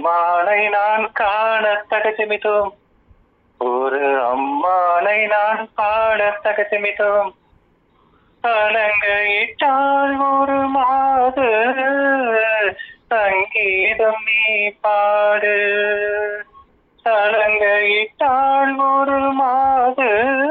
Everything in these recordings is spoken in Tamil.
அம்மானை நான் காண தகஜமித்தோம் ஒரு அம்மானை நான் பாட தகஜமித்தோம் அலங்கையிட்டால் ஒரு மாது சங்கீதம் நீ பாடு அலங்கையிட்டால் ஒரு மாது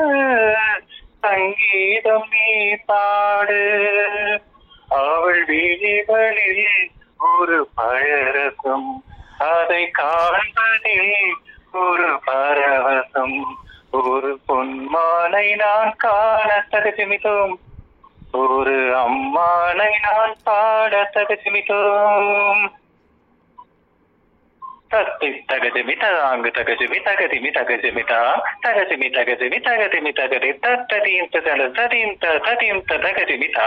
சங்கீதம் நீ பாடு அவள் விழிகளில் ஒரு பழரசம் அதை காண்பதில் ஒரு பரவசம் ஒரு பொன்மானை நான் காண தகுதிமித்தோம் ஒரு அம்மானை நான் பாட தகுதிமித்தோம் தத்தி தகதிமி ததாங்கு தகதிமி தகதிமி தகதிமிதா தகதிமி தகதிமி தகதிமி தகதி தத்ததீந்த தல ததீந்த ததீந்த தகதிமிதா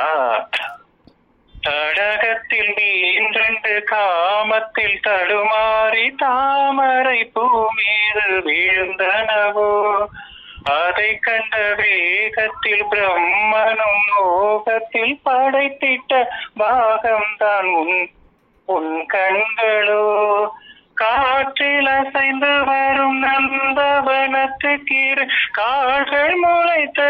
தடகத்தில் நீன்றெண்டு காமத்தில் தடுமாறி தாமரை பூ மீது வீழ்ந்தனவோ அதை கண்ட வேகத்தில் பிரம்மனும் மோகத்தில் படைத்திட்ட பாகம்தான் உன் உன் கண்களோ காற்றில் அசைந்து வரும் நந்தவனத்துக்கு கால்கள் முளைத்த